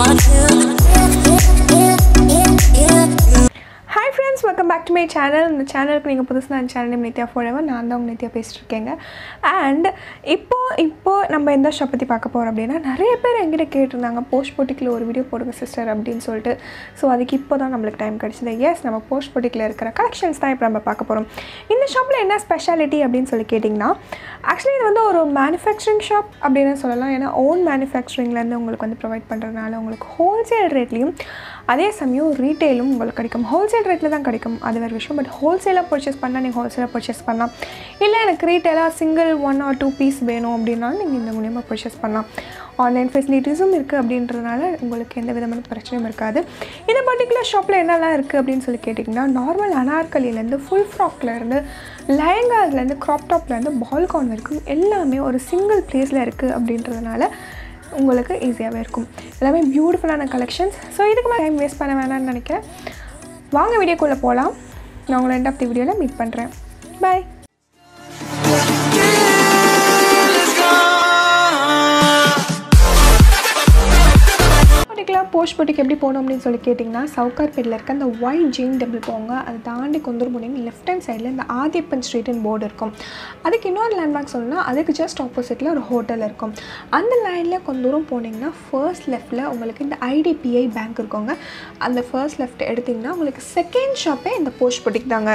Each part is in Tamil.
hi friends welcome back to my channel இந்த சேனலுக்கு நீங்கள் புதுசாக அந்த சேனல் நித்யா ஃபோரவர் நான் தான் உங்கள் நித்யா பேசிட்டு இருக்கேங்க அண்ட் இப்போ இப்போ நம்ம எந்த ஷாப் பற்றி பார்க்க போகிறோம் அப்படின்னா நிறைய பேர் எங்கிட்ட கேட்டிருந்தாங்க போஸ்ட் போட்டிக்கில் ஒரு வீடியோ போடுங்க சிஸ்டர் அப்படின்னு சொல்லிட்டு ஸோ அதுக்கு இப்போ தான் நம்மளுக்கு டைம் கிடச்சிது எஸ் நம்ம போஸ்ட் போட்டிக்கில் இருக்கிற கலெக்ஷன்ஸ் தான் இப்போ நம்ம பார்க்க போகிறோம் இந்த ஷாப்பில் என்ன ஸ்பெஷாலிட்டி அப்படின்னு சொல்லி கேட்டிங்கன்னா ஆக்சுவலி இது வந்து ஒரு மேனுஃபேக்சரிங் ஷாப் அப்படின்னு சொல்லலாம் ஏன்னா ஓன் மேனுஃபேக்சரிங்லேருந்து உங்களுக்கு வந்து ப்ரொவைட் பண்ணுறதுனால உங்களுக்கு ஹோல்சேல் ரேட்லேயும் அதே சமயம் ரீட்டெயிலும் உங்களுக்கு கிடைக்கும் ஹோல்சேல் ரேட்டில் தான் கிடைக்கும் அது வேறு விஷயம் பட் ஹோல்சேலாக பர்ச்சேஸ் பண்ணால் நீங்கள் ஹோல்சேலாக பர்ச்சேஸ் பண்ணலாம் இல்லை எனக்கு ரீட்டெயிலாக single one or two piece வேணும் அப்படின்னாலும் நீங்கள் இந்த மூலியமாக பர்ச்சேஸ் பண்ணலாம் ஆன்லைன் ஃபெசிலிட்டிஸும் இருக்குது அப்படின்றதுனால உங்களுக்கு எந்த விதமான பிரச்சனையும் இருக்காது இந்த பர்டிகுலர் ஷாப்பில் என்னெல்லாம் இருக்குது அப்படின்னு சொல்லி கேட்டிங்கன்னா நார்மல் அனார்கலிலேருந்து ஃபுல் ஃப்ராக்லேருந்து லெஹங்காஸ்லேருந்து க்ராப் டாப்லேருந்து பால்கான் வரைக்கும் எல்லாமே ஒரு சிங்கிள் ப்ளேஸில் இருக்குது அப்படின்றதுனால உங்களுக்கு ஈஸியாகவே இருக்கும் எல்லாமே பியூட்டிஃபுல்லான கலெக்ஷன்ஸ் ஸோ இதுக்கு மேலே டைம் வேஸ்ட் பண்ண வேணாம்னு நினைக்கிறேன் வாங்க வீடியோக்குள்ளே போகலாம் நான் உங்களை எண்ட் ஆஃப் தி வீடியோவில் மீட் பண்ணுறேன் பை பர்டிகுலர் போஸ்ட் போட்டிக்கு எப்படி போகணும் அப்படின்னு சொல்லி கேட்டிங்கன்னா சவுகார்பேட்டில் இருக்க அந்த ஒயிட் ஜீன் டெம்பிள் போங்க அதை தாண்டி கொண்டு போனீங்க லெஃப்ட் ஹேண்ட் சைடில் இந்த ஆதிப்பன் ஸ்ட்ரீட்னு போர்டு இருக்கும் அதுக்கு இன்னொரு லேண்ட்மார்க் சொல்லணும்னா அதுக்கு ஜஸ்ட் ஆப்போசிட்டில் ஒரு ஹோட்டல் இருக்கும் அந்த லைனில் கொஞ்ச தூரம் போனீங்கன்னா ஃபர்ஸ்ட் லெஃப்ட்டில் உங்களுக்கு இந்த ஐடிபிஐ பேங்க் இருக்குங்க அந்த ஃபர்ஸ்ட் லெஃப்ட் எடுத்திங்கன்னா உங்களுக்கு செகண்ட் ஷாப்பே இந்த போஸ்ட் போட்டிக்கு தாங்க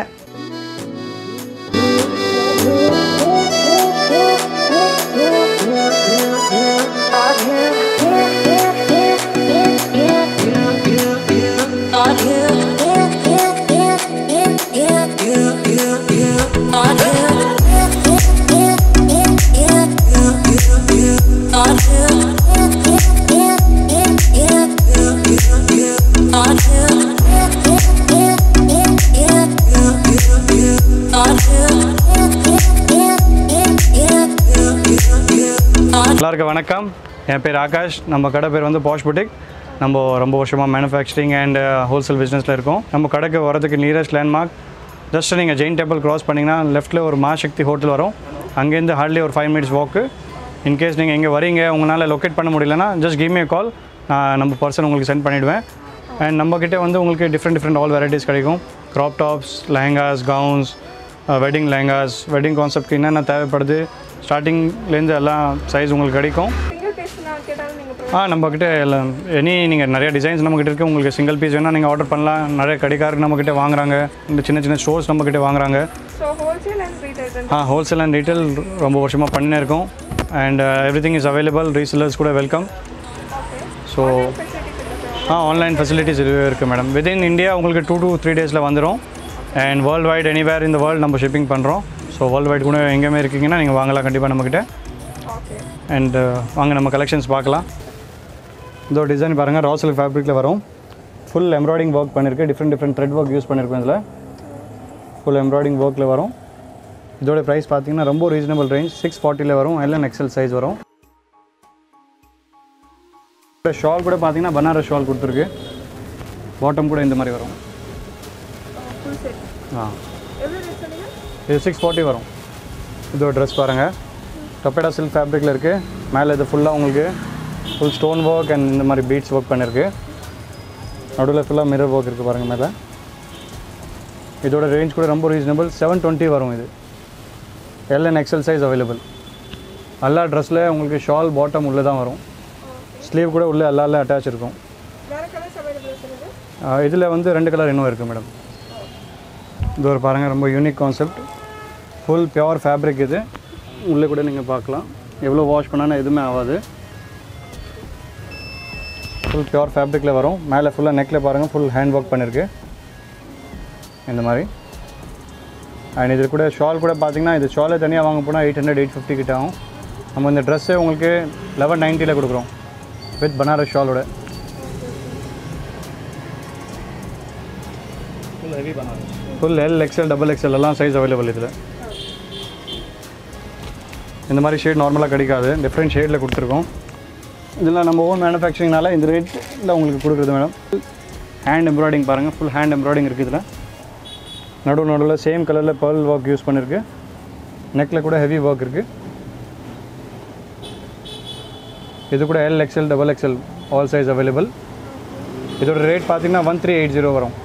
எல்லாருக்கும் வணக்கம் என் பேர் ஆகாஷ் நம்ம கடை பேர் வந்து பாஷ் புட்டிக் நம்ம ரொம்ப வருஷமாக மேனுஃபேக்சரிங் அண்ட் ஹோல்சேல் பிஸ்னஸில் இருக்கோம் நம்ம கடைக்கு வரதுக்கு நியரஸ்ட் லேண்ட்மார்க் ஜஸ்ட் நீங்கள் ஜெயின் டெம்பிள் க்ராஸ் பண்ணிங்கன்னா லெஃப்ட்டில் ஒரு மாசக்தி ஹோட்டல் வரும் அங்கேருந்து ஹார்ட்லி ஒரு ஃபைவ் மினிட்ஸ் வாக்கு இன்கேஸ் நீங்கள் இங்கே வரீங்க உங்களால் லொக்கேட் பண்ண முடியலன்னா ஜஸ்ட் கிவ் மீ கால் நான் நம்ம பர்சன் உங்களுக்கு சென்ட் பண்ணிவிடுவேன் அண்ட் நம்மக்கிட்ட வந்து உங்களுக்கு டிஃப்ரெண்ட் டிஃப்ரெண்ட் ஆல் வெரைட்டிஸ் கிடைக்கும் crop tops lehengas gowns wedding lehengas wedding கான்செப்ட்க்கு என்னென்ன தேவைப்படுது ஸ்டார்டிங்லேருந்து எல்லாம் சைஸ் உங்களுக்கு கிடைக்கும் சிங்கிள் பீஸ் நான் கேட்டாலும் நீங்கள் ஆ நம்மக்கிட்ட எல்லாம் எனி நீங்கள் நிறைய டிசைன்ஸ் நம்மக்கிட்ட இருக்குது உங்களுக்கு சிங்கிள் பீஸ் வேணால் நீங்கள் ஆர்டர் பண்ணலாம் நிறைய கடைக்காரங்க நம்மக்கிட்ட வாங்குறாங்க இந்த சின்ன சின்ன ஸ்டோர்ஸ் நம்மக்கிட்ட வாங்குறாங்க so wholesale and retail uh wholesale and retail ரொம்ப வருஷமாக பண்ணினே இருக்கோம் and everything is available resellers கூட welcome so uh online facilities இருக்குது மேடம் வித்தின் இந்தியா உங்களுக்கு டூ to த்ரீ டேஸில் வந்துடும் அண்ட் வேர்ல்டு வைட் எனிவேர் இந்த வேர்ல்டு நம்ம ஷிப்பிங் பண்ணுறோம் ஸோ வேர்ல்டு வைட் கூட எங்கேயுமே இருக்கீங்கன்னா நீங்கள் வாங்கலாம் கண்டிப்பாக நம்மக்கிட்ட ஓகே அண்ட் வாங்க நம்ம கலெக்ஷன்ஸ் பார்க்கலாம் இதோ டிசைன் பாருங்கள் ரா சில்க் ஃபேப்ரிக்கில் வரும் ஃபுல் எம்ப்ராய்டிங் ஒர்க் பண்ணியிருக்கு different different thread work use பண்ணியிருக்கோம் இதில் ஃபுல் எம்ப்ராய்டிங் ஒர்க்கில் வரும் இதோட ப்ரைஸ் பார்த்தீங்கன்னா ரொம்ப ரீசனபிள் ரேஞ்ச் சிக்ஸ் ஃபார்ட்டியில் வரும் எல்லாம் எக்ஸல் சைஸ் வரும் ஷால் கூட பார்த்தீங்கன்னா பனாரஸ் ஷால் கொடுத்துருக்கு பாட்டம் கூட இந்த மாதிரி வரும் ஃபுல் செட் ஆ எவ்வளோ ரேட் சொன்னீங்க இது சிக்ஸ் ஃபார்ட்டி வரும் இதோட ட்ரெஸ் பாருங்கள் டொப்பேடா சில்க் ஃபேப்ரிக்கில் இருக்குது மேலே இது ஃபுல்லாக உங்களுக்கு ஃபுல் ஸ்டோன் ஒர்க் அண்ட் இந்த மாதிரி பீட்ஸ் ஒர்க் பண்ணியிருக்கு நடுவில் ஃபுல்லாக மிரர் ஒர்க் இருக்குது பாருங்கள் மேலே இதோட ரேஞ்ச் கூட ரொம்ப ரீசனபிள் செவன் டுவெண்ட்டி வரும் இது L and XL size available எல்லா ட்ரெஸ்ஸில் உங்களுக்கு ஷால் பாட்டம் உள்ளே தான் வரும் ஸ்லீவ் கூட உள்ளே எல்லா அட்டாச் இருக்கும் வேறு கலர்ஸ் அவைலபிள் சொல்லுங்கள் இதில் வந்து ரெண்டு கலர் இன்னும் இருக்குது மேடம் இது ஒரு பாருங்கள் ரொம்ப unique concept full pure fabric இது உள்ளே கூட நீங்கள் பார்க்கலாம் எவ்வளோ வாஷ் பண்ணாலும் எதுவுமே ஆகாது ஃபுல் பியோர் ஃபேப்ரிக்கில் வரும் மேலே ஃபுல்லாக நெக்கில் பாருங்கள் ஃபுல் ஹேண்ட் ஒர்க் பண்ணியிருக்கு இந்த மாதிரி அண்ட் இது கூட ஷால் கூட பார்த்தீங்கன்னா இது ஷாலே தனியாக வாங்க போனால் எயிட் ஹண்ட்ரட் எயிட் ஃபிஃப்டி கிட்ட ஆகும் நம்ம இந்த ட்ரெஸ்ஸே உங்களுக்கு லெவன் நைன்ட்டியில் கொடுக்குறோம் வித் பனாரஸ் ஷாலோட full L XL double XL எல்லாம் சைஸ் அவைலபிள் இதில் இந்த மாதிரி ஷேட் நார்மலாக கிடைக்காது டிஃப்ரெண்ட் ஷேடில் கொடுத்துருக்கோம் இதில் நம்ம ஓன் மேனுஃபேக்சரிங்னால இந்த ரேட்டில் உங்களுக்கு கொடுக்குறது மேடம் ஹேண்ட் எம்ப்ராய்டிங் பாருங்கள் ஃபுல் ஹேண்ட் எம்ப்ராய்டிங் இருக்குது இதில் நடுவு நடுவில் சேம் கலரில் பேர்ல் ஒர்க் யூஸ் பண்ணியிருக்கு நெக்கில் கூட ஹெவி ஒர்க் இருக்குது இது கூட L XL double XL all size available இதோட ரேட் பார்த்தீங்கன்னா ஒன் த்ரீ எயிட் ஜீரோ வரும்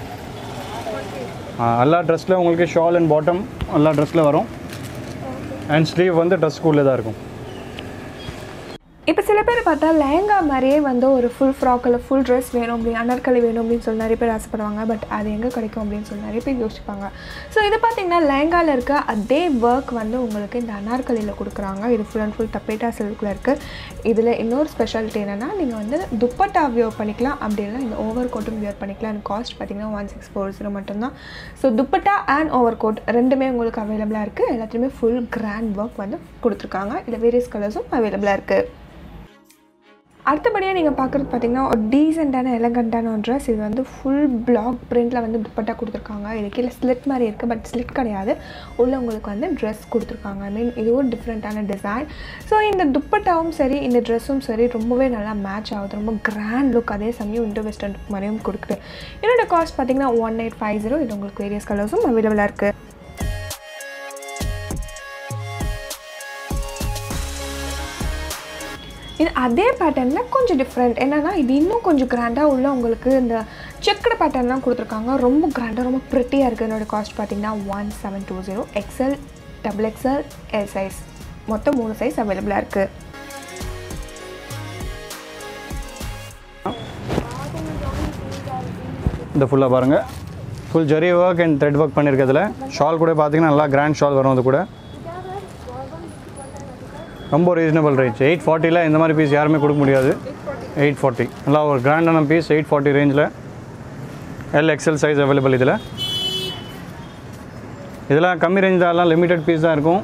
ஆ, எல்லா ட்ரெஸ்ஸில் உங்களுக்கு ஷால் அண்ட் பாட்டம் எல்லா ட்ரெஸ்ஸில் வரும் அண்ட் ஸ்லீவ் வந்து ட்ரெஸ்க்குள்ளே தான் இருக்கும் இப்போ சில பேர் பார்த்தா லெஹங்கா மாதிரியே வந்து ஒரு ஃபுல் ஃப்ராக் இல்லை ஃபுல் ட்ரெஸ் வேணும் அப்படின்னு அனார்கலி வேணும் அப்படின்னு சொல்லி நிறைய பேர் ஆசைப்படுவாங்க பட் அது எங்கே கிடைக்கும் அப்படின்னு சொல்லி நிறைய பேர் யோசிப்பாங்க ஸோ இது பார்த்தீங்கன்னா லெஹங்காவில் இருக்க அதே ஒர்க் வந்து உங்களுக்கு இந்த அனார்கலியில் கொடுக்குறாங்க இது ஃபுல் அண்ட் ஃபுல் தப்பேட்டா சில்கில் இருக்குது இதில் இன்னொரு ஸ்பெஷாலிட்டி என்னென்னா நீங்கள் வந்து துப்பட்டா வியர் பண்ணிக்கலாம் அப்படி இல்லை இந்த ஓவர் கோட்டும் வியர் பண்ணிக்கலாம் அண்ட் காஸ்ட் பார்த்தீங்கன்னா ஒன் சிக்ஸ் ஃபோர் ஜீரோ மட்டும்தான் so dupatta and over coat ரெண்டுமே உங்களுக்கு அவைலபிளாக இருக்குது எல்லாத்துலேயுமே ஃபுல் கிராண்ட் ஒர்க் வந்து கொடுத்துருக்காங்க இதில் வேரியஸ் கலர்ஸும் அவைலபிளாக இருக்குது அடுத்தபடியாக நீங்கள் பார்க்குறது பார்த்தீங்கன்னா ஒரு டீசெண்டான எலகண்ட்டான ஒரு ட்ரெஸ் இது வந்து ஃபுல் பிளாக் பிரிண்டில் வந்து துப்பட்டா கொடுத்துருக்காங்க இது கீழே ஸ்லிட் மாதிரி இருக்குது பட் ஸ்லிட் கிடையாது உள்ள உங்களுக்கு வந்து ட்ரெஸ் கொடுத்துருக்காங்க ஐ மீன் இது ஒரு டிஃப்ரெண்ட்டான டிசைன் ஸோ இந்த துப்பட்டாவும் சரி இந்த ட்ரெஸ்ஸும் சரி ரொம்பவே நல்லா மேட்ச் ஆகுது ரொம்ப கிராண்ட் லுக் அதே சமயம் இண்டோ வெஸ்டர்ன் லுக் மாதிரியும் கொடுக்குது இதோட காஸ்ட் பார்த்தீங்கன்னா ஒன் எயிட் ஃபைவ் ஜீரோ இது உங்களுக்கு வேரியஸ் கலர்ஸும் அவைலபிளாக இருக்குது இது அதே பேட்டர்னில் கொஞ்சம் டிஃப்ரெண்ட் என்னென்னா இது இன்னும் கொஞ்சம் கிராண்டாக உள்ள உங்களுக்கு இந்த செக்குடு பேட்டர்ன்லாம் கொடுத்துருக்காங்க ரொம்ப கிராண்டாக ரொம்ப ப்ரிட்டியாக இருக்குது என்னோட காஸ்ட் பார்த்தீங்கன்னா one seven two zero XL double XL L size மொத்தம் மூணு சைஸ் அவைலபிளாக இருக்குது இந்த ஃபுல்லாக பாருங்கள் full zari work and thread work பண்ணியிருக்கிறதுல ஷால் கூட பார்த்தீங்கன்னா நல்லா கிராண்ட் ஷால் வரும் அது கூட ரொம்ப ரீசனபிள் ரேஞ்ச் எயிட் ஃபார்ட்டியில் இந்த மாதிரி பீஸ் யாருமே கொடுக்க முடியாது எயிட் ஃபார்ட்டி நல்லா ஒரு கிராண்டான பீஸ் எயிட் ஃபார்ட்டி ரேஞ்சில் எல் எக்ஸல் சைஸ் அவைலபிள் இதில் இதெல்லாம் கம்மி ரேஞ்ச் தான் எல்லாம் லிமிட்டட் பீஸ் தான் இருக்கும்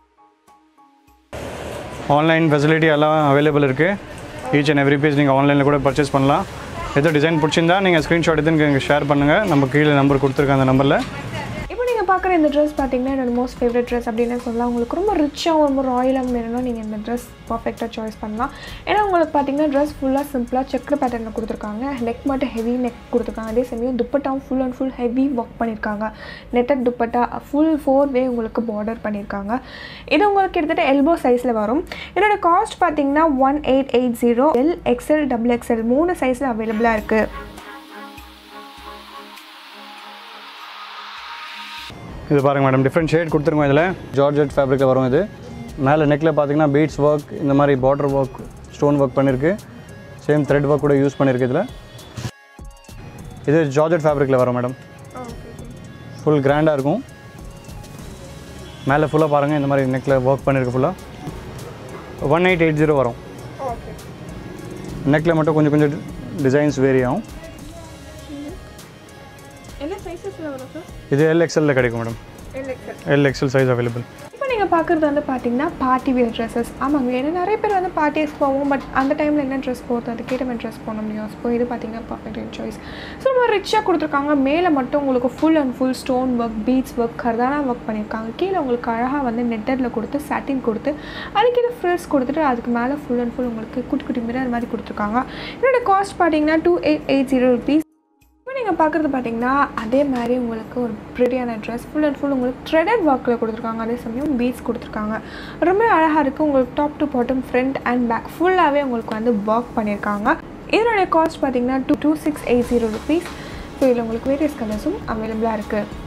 ஆன்லைன் ஃபெசிலிட்டி எல்லாம் அவைலபிள் இருக்குது ஈச் அண்ட் எவ்ரி பீஸ் நீங்கள் ஆன்லைனில் கூட பர்ச்சேஸ் பண்ணலாம் எதோ டிசைன் பிடிச்சிருந்தா நீங்கள் ஸ்க்ரீன்ஷாட் எடுத்து எங்களுக்கு ஷேர் பண்ணுங்கள் நம்ம கீழே நம்பர் கொடுத்துருக்கேன் அந்த நம்பரில் இப்போ நீங்கள் பார்க்குற இந்த ட்ரெஸ் பார்த்தீங்கன்னா என்னோட மோஸ்ட் ஃபேவரட் ட்ரெஸ் அப்படின்னு சொல்லலாம் உங்களுக்கு ரொம்ப ரிச்சாக ரொம்ப ராயலாக வேணும்னா நீங்கள் இந்த ட்ரெஸ் பர்ஃபெக்டாக சாய்ஸ் பண்ணலாம் ஏன்னா உங்களுக்கு பார்த்தீங்கன்னா ட்ரெஸ் ஃபுல்லாக சிம்பிளாக செக்குடு பேட்டர்னில் கொடுத்துருக்காங்க நெக் மட்டும் ஹெவி நெக் கொடுத்துருக்காங்க அதே சமயம் துப்பட்டாவும் full and full heavy work பண்ணியிருக்காங்க netted dupatta full four way உங்களுக்கு பார்டர் பண்ணியிருக்காங்க இது உங்களுக்கு கிட்டத்தட்ட எல்போ சைஸில் வரும் இதோட காஸ்ட் பார்த்தீங்கன்னா one eight eight zero L XL double XL மூணு சைஸில் அவைலபிளாக இருக்குது இது பாருங்கள் மேடம் டிஃப்ரெண்ட் ஷேட் கொடுத்துருக்கோம் இதில் ஜார்ஜெட் ஃபேப்ரிக்கில் வரும் இது மேலே நெக்கில் பார்த்தீங்கன்னா பீட்ஸ் ஒர்க் இந்த மாதிரி பார்டர் ஒர்க் ஸ்டோன் ஒர்க் பண்ணியிருக்கு சேம் த்ரெட் ஒர்க் கூட யூஸ் பண்ணியிருக்கு இதில் இது ஜார்ஜெட் ஃபேப்ரிக்கில் வரும் மேடம் ஃபுல் கிராண்டாக இருக்கும் மேலே ஃபுல்லாக பாருங்கள் இந்த மாதிரி நெக்கில் ஒர்க் பண்ணியிருக்கு ஃபுல்லாக ஒன் எயிட் எயிட் ஜீரோ வரும் நெக்கில் மட்டும் கொஞ்சம் கொஞ்சம் டிசைன்ஸ் வேரி ஆகும் என்ன சைஸஸில் வரும் சார் இது எல் எக்ஸலில் கிடைக்கும் madam L XL L XL size available இப்போ நீங்கள் பார்க்குறது வந்து பார்த்தீங்கன்னா பார்ட்டி வியர் ட்ரெஸ்ஸஸ் ஆமாங்க ஏன்னா நிறைய பேர் வந்து பார்ட்டிஸ் போவோம் பட் அந்த டைமில் என்ன ட்ரெஸ் போகிறது அதுக்கேற்ற மாதிரி ட்ரெஸ் போட முடியும் ஸோ இது பார்த்தீங்கன்னா பர்ஃபெக்ட் சாய்ஸ் ஸோ ரொம்ப ரிச்சாக கொடுத்துருக்காங்க மேலே மட்டும் உங்களுக்கு full and full stone work beads work கர்தானா ஒர்க் பண்ணியிருக்காங்க கீழே உங்களுக்கு அழகாக வந்து நெட்டரில் கொடுத்து சாட்டின் கொடுத்து அதுக்கீழே ஃப்ரில்ஸ் கொடுத்துட்டு அதுக்கு மேலே ஃபுல் அண்ட் ஃபுல் உங்களுக்கு குட்டி குட்டி மிரர் மாதிரி கொடுத்துருக்காங்க இதோட காஸ்ட் பார்த்தீங்கன்னா two eight eight zero rupees இப்போ நீங்கள் பார்க்குறது பார்த்தீங்கன்னா அதே மாதிரி உங்களுக்கு ஒரு ப்ரிட்டியான ட்ரெஸ் ஃபுல் அண்ட் ஃபுல் உங்களுக்கு த்ரெடட் ஒர்க்கில் கொடுத்துருக்காங்க அதே சமயம் பீட்ஸ் கொடுத்துருக்காங்க ரொம்ப அழகாக இருக்குது உங்களுக்கு top to bottom front and back ஃபுல்லாகவே உங்களுக்கு வந்து ஒர்க் பண்ணியிருக்காங்க இதனுடைய காஸ்ட் பார்த்தீங்கன்னா two two six eight zero rupees so இதில் உங்களுக்கு வேரியஸ் கலர்ஸும் அவைலபிளாக இருக்குது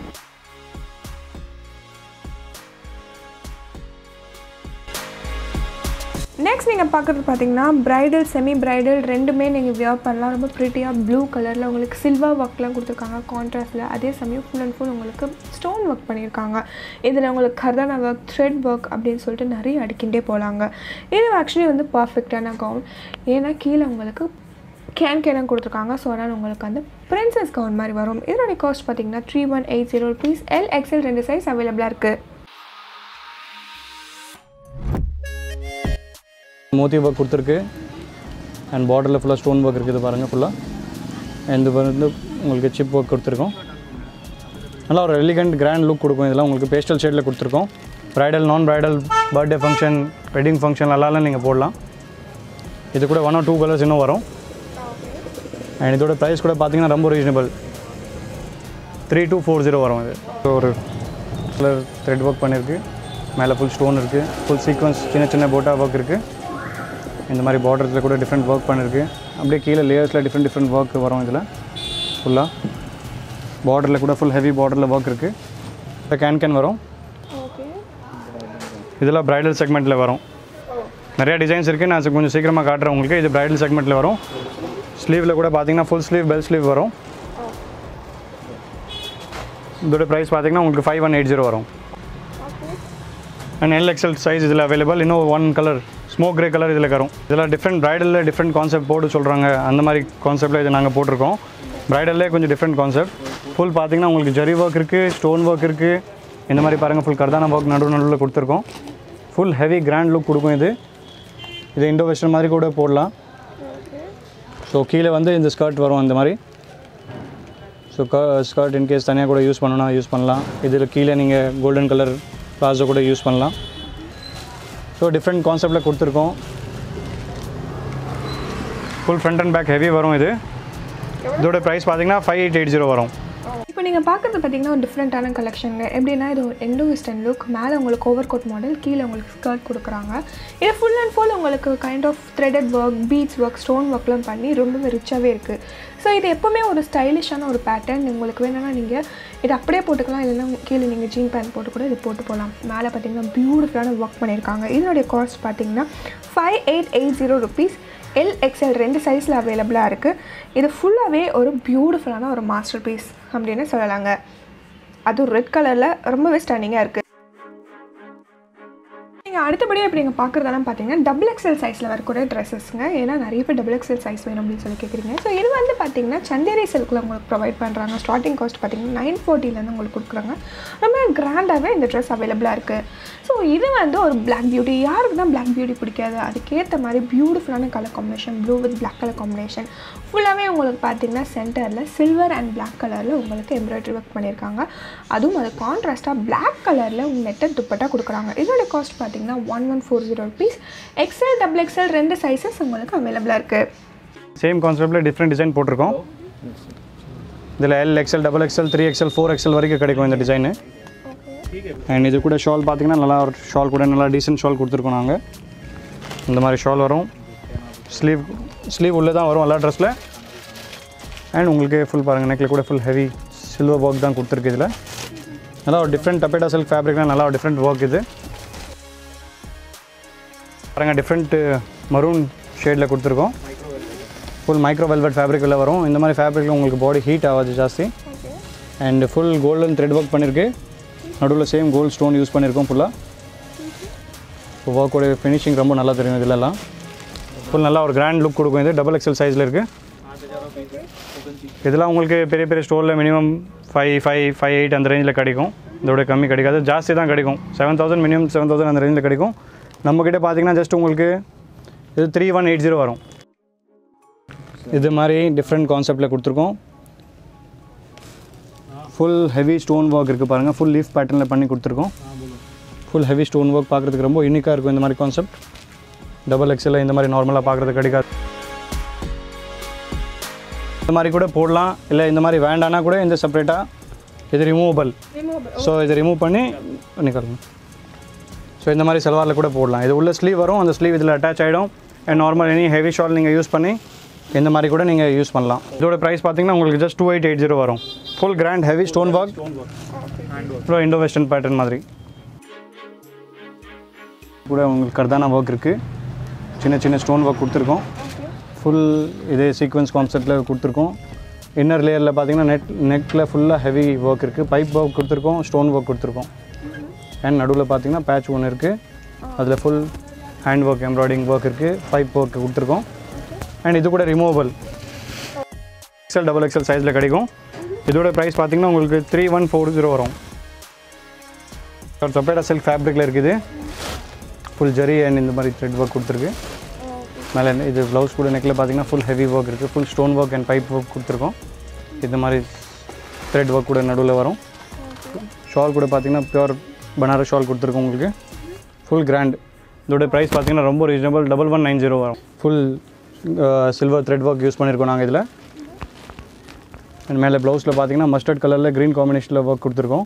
நெக்ஸ்ட் நீங்கள் பார்க்குறது பார்த்தீங்கன்னா பிரைடல் செமி பிரைடல் ரெண்டுமே நீங்கள் வியர் பண்ணலாம் ரொம்ப ப்ரிட்டியாக ப்ளூ கலரில் உங்களுக்கு சில்வர் ஒர்க்லாம் கொடுத்துருக்காங்க கான்ட்ராஸ்டில் அதே சமயம் ஃபுல் அண்ட் ஃபுல் உங்களுக்கு ஸ்டோன் ஒர்க் பண்ணியிருக்காங்க இதில் உங்களுக்கு கர்தானா ஒர்க் த்ரெட் ஒர்க் அப்படின்னு சொல்லிட்டு நிறைய அடிக்கிட்டே போகலாங்க இது ஆக்சுவலி வந்து பர்ஃபெக்டான கவுன் ஏன்னா கீழே உங்களுக்கு கேன் கேனாக கொடுத்துருக்காங்க ஸோ அதனால் உங்களுக்கு வந்து பிரின்சஸ் கவுன் மாதிரி வரும் இதனுடைய காஸ்ட் பார்த்தீங்கன்னா three one eight zero rupees L XL ரெண்டு சைஸ் அவைலபிளாக இருக்குது மோத்தி ஒர்க் கொடுத்துருக்கு அண்ட் பார்டரில் ஃபுல்லாக ஸ்டோன் ஒர்க் இருக்குது பாருங்கள் ஃபுல்லாக அண்ட் இது வந்து உங்களுக்கு சிப் ஒர்க் கொடுத்துருக்கோம் நல்லா ஒரு எலிகண்ட் கிராண்ட் லுக் கொடுக்கும் இதெல்லாம் உங்களுக்கு பேஸ்டல் ஷேடில் கொடுத்துருக்கோம் bridal non bridal birthday function wedding function எல்லாம் நீங்கள் போடலாம் இது கூட ஒன் ஆர் டூ கலர்ஸ் இன்னும் வரும் அண்ட் இதோட ப்ரைஸ் கூட பார்த்தீங்கன்னா ரொம்ப reasonable three two four zero வரும் இது So, ஒரு கலர் த்ரெட் ஒர்க் பண்ணியிருக்கு மேலே ஃபுல் ஸ்டோன் இருக்குது ஃபுல் சீக்வன்ஸ் சின்ன சின்ன போட்டா ஒர்க் இருக்குது இந்த மாதிரி பார்டர்ஸில் கூட டிஃப்ரெண்ட் ஒர்க் பண்ணிருக்கு அப்படியே கீழே லேயர்ஸில் டிஃப்ரெண்ட் டிஃப்ரெண்ட் ஒர்க் வரும் இதில் ஃபுல்லாக பார்டரில் கூட ஃபுல் ஹெவி பார்டரில் ஒர்க் இருக்குது இப்போ கேன் கேன் வரும் ஓகே இதெல்லாம் ப்ரைடல் செக்மெண்ட்டில் வரும் நிறைய டிசைன்ஸ் இருக்குது நான் கொஞ்சம் சீக்கிரமாக காட்டுறேன் உங்களுக்கு இது ப்ரைடல் செக்மெண்ட்டில் வரும் ஸ்லீவில் கூட பார்த்தீங்கன்னா ஃபுல் ஸ்லீவ் பெல் ஸ்லீவ் வரும் இதோட ப்ரைஸ் பார்த்தீங்கன்னா உங்களுக்கு ஃபைவ் ஒன் எயிட் ஜீரோ வரும் அண்ட் எல் எக்ஸல் சைஸ் இதில் அவைலபிள் இன்னும் one colour smoke grey colour இதில் வரும் இதில் டிஃப்ரெண்ட் ப்ரைடலில் டிஃப்ரெண்ட் கான்செப்ட் போட்டு சொல்கிறாங்க அந்த மாதிரி கான்செப்டில் இது நாங்கள் போட்டிருக்கோம் ப்ரைடல்லே கொஞ்சம் டிஃப்ரெண்ட் கான்செப்ட் ஃபுல் பார்த்தீங்கன்னா உங்களுக்கு ஜரி ஒர்க் இருக்குது ஸ்டோன் ஒர்க் இருக்குது இந்த மாதிரி பாருங்கள் ஃபுல் கர்தானா ஒர்க் நடுவு நடுவில் கொடுத்துருக்கோம் ஃபுல் ஹெவி கிராண்ட் லுக் கொடுக்கும் இது இது இண்டோ வெஸ்டர்ன் மாதிரி கூட போடலாம் ஸோ கீழே வந்து இந்த ஸ்கர்ட் வரும் இந்த மாதிரி ஸோ க ஸ்கர்ட் இன்கேஸ் தனியாக கூட யூஸ் பண்ணணும்னா யூஸ் பண்ணலாம் இதில் கீழே நீங்கள் கோல்டன் கலர் ப்ளாசோ கூட யூஸ் பண்ணலாம் ஸோ டிஃப்ரெண்ட் கான்செப்டில் கொடுத்துருக்கோம் full front and back heavy வரும் இது இதோட ப்ரைஸ் பார்த்தீங்கன்னா ஃபைவ் எயிட் எயிட் ஜீரோ வரும் இப்போ நீங்கள் பார்க்குறது பார்த்தீங்கன்னா ஒரு டிஃப்ரெண்ட்டான கலெக்ஷனுங்க எப்படின்னா இது ஒரு எண்டோ வெஸ்டர்ன் லுக் மேலே உங்களுக்கு ஓவர் கோட் மாடல் கீழே உங்களுக்கு ஸ்கர்ட் கொடுக்குறாங்க இது ஃபுல் அண்ட் ஃபுல் உங்களுக்கு kind of threaded work beads work stone ஒர்க்லாம் பண்ணி ரொம்பவே ரிச்சாகவே இருக்குது ஸோ இது எப்போவுமே ஒரு ஸ்டைலிஷான ஒரு பேட்டர்ன் உங்களுக்கு வேணும்னா நீங்கள் இது அப்படியே போட்டுக்கலாம் இல்லைன்னா கீழே நீங்கள் ஜீன் பேண்ட் போட்டு கூட இது போட்டு போகலாம் மேலே பார்த்தீங்கன்னா பியூட்டிஃபுல்லான ஒர்க் பண்ணியிருக்காங்க இதனுடைய காஸ்ட் பார்த்தீங்கன்னா five eight eight zero rupees L XL ரெண்டு சைஸில் அவைலபிளாக இருக்குது இது ஃபுல்லாகவே ஒரு பியூட்டிஃபுல்லான ஒரு மாஸ்டர் பீஸ் அப்படின்னு சொல்லலாங்க அதுவும் ரெட் கலரில் ரொம்பவே ஸ்டன்னிங்காக இருக்குது நீங்கள் அடுத்தபடியாக இப்போ நீங்கள் பார்க்குறதெல்லாம் பார்த்தீங்கன்னா டபுள் எக்ஸ்எல் சைஸில் வரக்கூடிய ட்ரெஸ்ஸஸ்ங்க ஏன்னா நிறைய பேர் டபுள் எக்ஸ்எல் சைஸ் வேணும் அப்படின்னு சொல்லி கேட்குறீங்க ஸோ இது வந்து பார்த்தீங்கன்னா சந்தேரி சில்கில் உங்களுக்கு ப்ரொவைட் பண்ணுறாங்க ஸ்டார்டிங் காஸ்ட் பார்த்தீங்கன்னா நைன் ஃபோர்ட்டிலேருந்து உங்களுக்கு கொடுக்குறாங்க ரொம்ப கிராண்டாகவே இந்த ட்ரெஸ் அவைலபிளாக இருக்குது ஸோ இது வந்து ஒரு பிளாக் பியூட்டி யாருக்கு தான் பிளாக் பியூட்டி பிடிக்காது அதுக்கேற்ற மாதிரி பியூட்டிஃபுல்லான colour combination blue with black colour combination ஃபுல்லாகவே உங்களுக்கு பார்த்தீங்கன்னா சென்டரில் சில்வர் அண்ட் பிளாக் கலரில் உங்களுக்கு எம்ப்ராய்டரி ஒர்க் பண்ணியிருக்காங்க அதுவும் அது கான்ட்ராஸ்ட்டாக பிளாக் கலரில் உங்களுக்கு நெட்டட் துப்பட்டா கொடுக்குறாங்க இதோட காஸ்ட் பார்த்தீங்கன்னா one one four zero rupees XL double XL ரெண்டு சைஸஸ் உங்களுக்கு அவைலபிளாக இருக்குது சேம் கான்செப்டில் டிஃப்ரெண்ட் டிசைன் போட்டிருக்கோம் இதில் L XL double XL three XL four XL வரைக்கும் கிடைக்கும் இந்த டிசைனு அண்ட் இது கூட ஷால் பார்த்தீங்கன்னா நல்லா ஒரு ஷால் கூட நல்லா டீசென்ட் ஷால் கொடுத்துருக்கோம் நாங்கள் இந்த மாதிரி ஷால் வரும் ஸ்லீவ் ஸ்லீவ் உள்ளே தான் வரும் எல்லா ட்ரெஸ்ஸில் அண்ட் உங்களுக்கு ஃபுல் பாருங்கள் நெக்கில் கூட ஃபுல் ஹெவி சில்வர் ஒர்க் தான் கொடுத்துருக்கு இதில் நல்லா ஒரு டிஃப்ரெண்ட் டப்பேட்டா சில்க் ஃபேப்ரிக்னா நல்லா ஒரு டிஃப்ரெண்ட் ஒர்க் இது பாருங்கள் டிஃப்ரெண்ட் மரூன் ஷேடில் கொடுத்துருக்கோம் ஃபுல் மைக்ரோ வெல்வெட் ஃபேப்ரிக்கில் வரும் இந்த மாதிரி ஃபேப்ரிக்கில் உங்களுக்கு பாடி ஹீட் ஆகாது ஜாஸ்தி and full golden thread work பண்ணியிருக்கு நடுவில் சேம் கோல்ட் ஸ்டோன் யூஸ் பண்ணியிருக்கோம் ஃபுல்லாக இப்போ ஒர்க்கோட ஃபினிஷிங் ரொம்ப நல்லா தெரியும் இதிலெல்லாம் ஃபுல் நல்லா ஒரு கிராண்ட் லுக் கொடுக்கும் இது டபுள் எக்ஸல் சைஸில் இருக்குது இதெல்லாம் உங்களுக்கு பெரிய பெரிய ஸ்டோரில் minimum five five five eight அந்த ரேஞ்சில் கிடைக்கும் இதோட கம்மி கிடைக்காது ஜாஸ்தி தான் கிடைக்கும் seven thousand minimum seven thousand அந்த ரேஞ்சில் கிடைக்கும் நம்மக்கிட்ட பார்த்தீங்கன்னா ஜஸ்ட் உங்களுக்கு இது த்ரீ ஒன் எயிட் ஜீரோ வரும் இது மாதிரி டிஃப்ரெண்ட் கான்செப்டில் கொடுத்துருக்கோம் ஃபுல் ஹெவி ஸ்டோன் ஒர்க் இருக்குது பாருங்கள் ஃபுல் லீஃப் பேட்டர்னில் பண்ணி கொடுத்துருக்கோம் ஃபுல் ஹெவி ஸ்டோன் ஒர்க் பார்க்குறதுக்கு ரொம்ப யூனிக்காக இருக்கும் இந்த மாதிரி கான்செப்ட் டபுள் எக்ஸில் இந்த மாதிரி நார்மலாக பார்க்குறது கிடைக்காது இந்த மாதிரி கூட போடலாம் இல்லை இந்த மாதிரி வேண்டானா கூட இந்த செப்பரேட்டாக இது ரிமூவபிள் ஸோ இதை ரிமூவ் பண்ணி பண்ணிக்கலாம் ஸோ இந்த மாதிரி சல்வாரில் கூட போடலாம் இது உள்ள ஸ்லீவ் வரும் அந்த ஸ்லீவ் இதில் அட்டாச் ஆகிடும் and normal any heavy shawl நீங்கள் யூஸ் பண்ணி இந்த மாதிரி கூட நீங்கள் யூஸ் பண்ணலாம் இதோட ப்ரைஸ் பார்த்தீங்கன்னா உங்களுக்கு just two eight eight zero வரும் full grand heavy stone work அப்புறம் இண்டோ வெஸ்டர்ன் பேட்டர்ன் மாதிரி கூட உங்களுக்கு கர்தானா ஒர்க் இருக்குது சின்ன சின்ன ஸ்டோன் ஒர்க் கொடுத்துருக்கோம் ஃபுல் இதே சீக்வன்ஸ் கான்செப்டில் கொடுத்துருக்கோம் இன்னர் லேயரில் பார்த்தீங்கன்னா நெட் நெக்கில் ஃபுல்லாக ஹெவி ஒர்க் இருக்குது பைப் ஒர்க் கொடுத்துருக்கோம் ஸ்டோன் ஒர்க் கொடுத்துருக்கோம் அண்ட் நடுவில் பார்த்தீங்கன்னா பேட்ச் ஒன்று இருக்குது அதில் full hand work embroidering work இருக்குது பைப் ஒர்க் கொடுத்துருக்கோம் அண்ட் இது கூட ரிமூவபிள் எக்ஸல் டபுள் எக்ஸல் சைஸில் கிடைக்கும் இதோட ப்ரைஸ் பார்த்தீங்கன்னா உங்களுக்கு த்ரீ ஒன் ஃபோர் ஜீரோ வரும் ஒரு செப்பரேட்டாக சில்க் ஃபேப்ரிக்கில் இருக்குது ஃபுல் ஜரி அண்ட் இந்த மாதிரி த்ரெட் ஒர்க் கொடுத்துருக்கு மேலே இது ப்ளவுஸ் கூட நெக்கில் பார்த்தீங்கன்னா ஃபுல் ஹெவி ஒர்க் இருக்குது full stone work and pipe work கொடுத்துருக்கோம் இந்த மாதிரி த்ரெட் ஒர்க் கூட நடுவில் வரும் ஷால் கூட பார்த்தீங்கன்னா பியூர் பனாரஸ் ஷால் கொடுத்துருக்கோம் உங்களுக்கு ஃபுல் கிராண்ட் இதோட ப்ரைஸ் பார்த்தீங்கன்னா ரொம்ப reasonable double one nine zero வரும் full silver thread work use பண்ணியிருக்கோம் நாங்கள் இதில் அண்ட் மேலே ப்ளவுஸில் பார்த்தீங்கன்னா மஸ்டர்ட் கலரில் க்ரீன் காம்பினேஷனில் ஒர்க் கொடுத்துருக்கோம்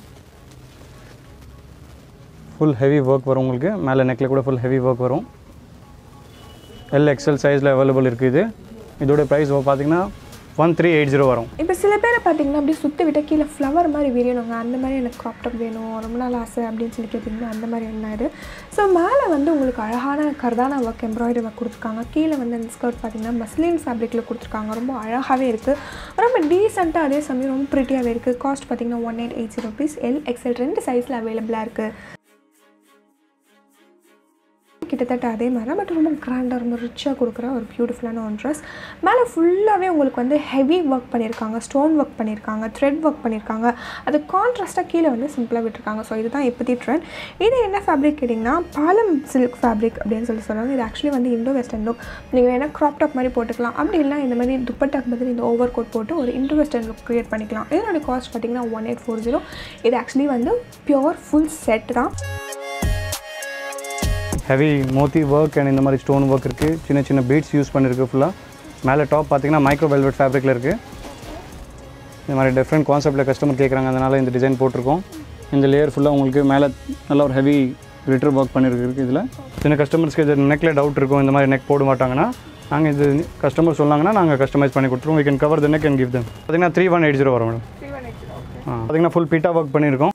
ஃபுல் ஹெவி ஒர்க் வரும் உங்களுக்கு மேலே நெக்கில் கூட ஃபுல் ஹெவி ஒர்க் வரும் எல் எக்ஸ்எல் சைஸில் அவைலபிள் இருக்குது இது இதோட ப்ரைஸ் பார்த்தீங்கன்னா ஒன் த்ரீ எயிட் ஜீரோ வரும் இப்போ சில பேர் பார்த்தீங்கன்னா அப்படியே சுற்றி விட்ட கீழே ஃப்ளவர் மாதிரி விரியணுங்க அந்த மாதிரி எனக்கு க்ராப் டாப் வேணும் ரொம்ப நாள் ஆசை அப்படின்னு சொல்லி கேட்டிங்கன்னா அந்த மாதிரி என்ன இது ஸோ மேலே வந்து உங்களுக்கு அழகான கர்தானா ஒர்க் எம்ப்ராய்டரி ஒர்க் கொடுத்துருக்காங்க கீழே வந்து அந்த ஸ்கர்ட் பார்த்தீங்கன்னா மஸ்லின் ஃபேப்ரிக்கில் கொடுத்துருக்காங்க ரொம்ப அழகாகவே இருக்குது ரொம்ப டீசெண்டாக அதே சமயம் ரொம்ப ப்ரிட்டியாகவே இருக்குது காஸ்ட் பார்த்தீங்கன்னா one eight eight zero rupees L XL ரெண்டு சைஸில் அவைலபிளாக இருக்குது கிட்டத்தட்ட அதே மாதிரி தான் பட் ரொம்ப கிராண்டாக ரொம்ப ரிச்சாக கொடுக்குற ஒரு பியூட்டிஃபுல்லான ஒன் ட்ரெஸ் மேலே ஃபுல்லாகவே உங்களுக்கு வந்து ஹெவி ஒர்க் பண்ணியிருக்காங்க ஸ்டோன் ஒர்க் பண்ணியிருக்காங்க த்ரெட் ஒர்க் பண்ணியிருக்காங்க அது கான்ட்ராஸ்ட்டாக கீழே வந்து சிம்பிளாக விட்டுருக்காங்க ஸோ இதுதான் இப்போதி ட்ரெண்ட் இது என்ன ஃபேப்ரிக் கேட்டிங்கன்னா பாலம் சில்க் ஃபேப்ரிக் அப்படின்னு சொல்லி சொல்லுவாங்க இது ஆக்சுவலி வந்து இண்டோ வெஸ்டர்ன் லுக் நீங்கள் வேணால் க்ராப் டாப் மாதிரி போட்டுக்கலாம் அப்படி இல்லை இந்த மாதிரி துப்பட்டாக்கு பதில் இந்த ஓவர் கோட் போட்டு ஒரு இண்டோ வெஸ்டர்ன் லுக் க்ரியேட் பண்ணிக்கலாம் இதோட காஸ்ட் பார்த்தீங்கன்னா ஒன் எயிட் ஃபோர் ஜீரோ இது ஆக்சுவலி வந்து பியோர் ஃபுல் செட் தான் ஹெவி மோத்தி ஒர்க் அண்ட் இந்த மாதிரி ஸ்டோன் ஒர்க் இருக்குது சின்ன சின்ன பீட்ஸ் யூஸ் பண்ணியிருக்கு ஃபுல்லாக மேலே டாப் பார்த்தீங்கன்னா மைக்ரோ வெல்வெட் ஃபேப்ரிக்கில் இருக்குது இந்த மாதிரி டிஃப்ரெண்ட் கான்செப்ட்டில் கஸ்டமர் கேட்குறாங்க அதனால் இந்த டிசைன் போட்டிருக்கோம் இந்த லேயர் ஃபுல்லாக உங்களுக்கு மேலே நல்ல ஒரு ஹெவி glitter ஒர்க் பண்ணியிருக்கு இதில் சின்ன கஸ்டமர்ஸ்க்கு இது நெக்கில் டவுட் இருக்கும் இந்த மாதிரி நெக் போட மாட்டாங்கன்னா நாங்கள் இது கஸ்டமர் சொன்னாங்கன்னா நாங்கள் கஸ்டமைஸ் பண்ணி கொடுத்துருவோம் we can cover the neck and give them பார்த்தீங்கன்னா த்ரீ ஒன் எயிட் ஜீரோ வரும் மேடம் ஆ பார்த்தீங்கன்னா ஃபுல் பீட்டா ஒர்க் பண்ணியிருக்கோம்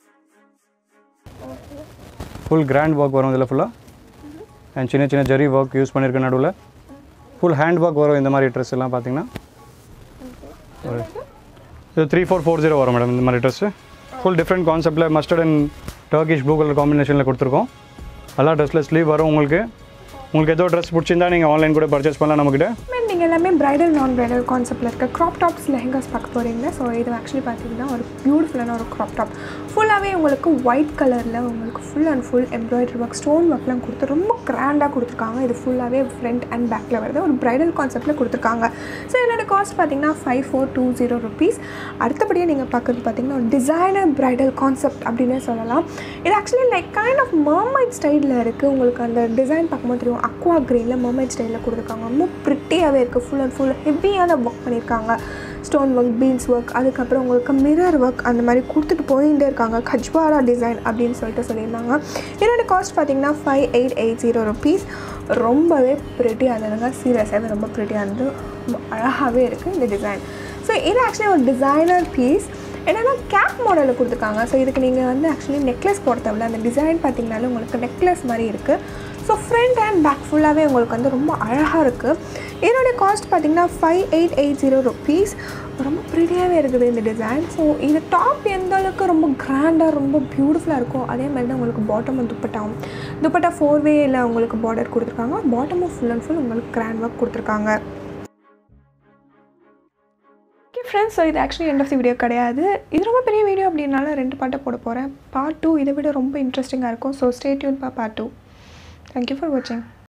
ஃபுல் கிராண்ட் ஒர்க் வரும் இதில் ஃபுல்லாக அண்ட் சின்ன சின்ன ஜரி ஒர்க் யூஸ் பண்ணியிருக்க நடுவில் ஃபுல் ஹேண்ட் ஒர்க் வரும் இந்த மாதிரி ட்ரெஸ் எல்லாம் பார்த்தீங்கன்னா ஒரு- இது த்ரீ ஃபோர் ஃபோர் ஜீரோ வரும் மேடம் இந்த மாதிரி ட்ரெஸ்ஸு ஃபுல் டிஃப்ரெண்ட் கான்செப்ட்டில் mustard and turkish blue colour காம்பினேஷனில் கொடுத்துருக்கோம் எல்லா ட்ரெஸ்ஸில் ஸ்லீவ் வரும் உங்களுக்கு உங்களுக்கு ஏதோ ட்ரெஸ் பிடிச்சிருந்தா நீங்கள் ஆன்லைன் கூட பர்ச்சேஸ் பண்ணலாம் நம்மக்கிட்ட மேம் நீங்கள் எல்லாமே பிரைடல் நான் பிரைடல் கான்செப்ட்டில் இருக்க க்ராப் டாப்ஸ் லெஹங்காஸ் பார்க்க போகிறீங்க ஸோ இது ஆக்சுவலி பார்த்தீங்கன்னா ஒரு பியூட்டிஃபுல்லான ஒரு க்ராப் டாப் ஃபுல்லாகவே உங்களுக்கு ஒயிட் கலரில் உங்களுக்கு full and full embroidery work stone ஒர்க்லாம் கொடுத்து ரொம்ப கிராண்டாக கொடுத்துருக்காங்க இது ஃபுல்லாகவே ஃப்ரண்ட் அண்ட் பேக்கில் வருது ஒரு பிரைடல் கான்செப்ட்டில் கொடுத்துருக்காங்க ஸோ இதோட காஸ்ட் பார்த்தீங்கன்னா five four two zero rupees அடுத்தபடியாக நீங்கள் பார்க்குறது பார்த்தீங்கன்னா ஒரு டிசைனர் பிரைடல் கான்செப்ட் அப்படின்னே சொல்லலாம் இது actually like kind of mermaid ஸ்டைலில் இருக்குது உங்களுக்கு அந்த டிசைன் பார்க்கும்போது தெரியும் அக்வா க்ரீனில் மர்மைட் ஸ்டைலில் கொடுத்துருக்காங்க ரொம்ப ப்ரிட்டியாகவே இருக்குது ஃபுல் அண்ட் ஃபுல் ஹெவியான ஒர்க் பண்ணியிருக்காங்க ஸ்டோன் ஒர்க் பீன்ஸ் ஒர்க் அதுக்கப்புறம் உங்களுக்கு மிரர் ஒர்க் அந்த மாதிரி கொடுத்துட்டு போயிட்டே இருக்காங்க கஜ்வாரா டிசைன் அப்படின்னு சொல்லிட்டு சொல்லியிருந்தாங்க இதோட காஸ்ட் பார்த்தீங்கன்னா five eight eight zero rupees ரொம்பவே ப்ரிட்டியாக இருந்ததுங்க சீரியஸாகவே ரொம்ப ப்ரிட்டியாக இருந்தது ரொம்ப அழகாகவே இருக்குது இந்த டிசைன் ஸோ இது ஆக்சுவலி ஒரு டிசைனர் பீஸ் என்னென்னா கேப் மாடலில் கொடுத்துருக்காங்க ஸோ இதுக்கு நீங்கள் வந்து ஆக்சுவலி நெக்லஸ் போட தேவையில்ல அந்த டிசைன் பார்த்தீங்கனாலும் உங்களுக்கு நெக்லஸ் மாதிரி இருக்குது ஸோ ஃப்ரண்ட் அண்ட் பேக் ஃபுல்லாகவே உங்களுக்கு வந்து ரொம்ப அழகாக இருக்குது இதோட காஸ்ட் பார்த்தீங்கன்னா five eight eight zero rupees ரொம்ப ப்ரிட்டியாகவே இருக்குது இந்த டிசைன் ஸோ இது டாப் எந்த அளவுக்கு ரொம்ப கிராண்டாக ரொம்ப பியூட்டிஃபுல்லாக இருக்கும் அதே மாதிரி தான் உங்களுக்கு பாட்டமும் துப்பட்டாவும் துப்பட்டா ஃபோர் வேயில் உங்களுக்கு பார்டர் கொடுத்துருக்காங்க பாட்டமும் ஃபுல் அண்ட் ஃபுல் உங்களுக்கு கிராண்ட் ஒர்க் கொடுத்துருக்காங்க ஓகே ஃப்ரெண்ட்ஸ் ஸோ இது actually end of the video கிடையாது இது ரொம்ப பெரிய வீடியோ அப்படின்னால ரெண்டு பாட்டை போட போகிறேன் பார்ட் டூ இதை விட ரொம்ப இன்ட்ரெஸ்டிங்காக இருக்கும் ஸோ ஸ்டே டியூன் பா பார்ட் டூ தேங்க்யூ ஃபார் வாட்சிங்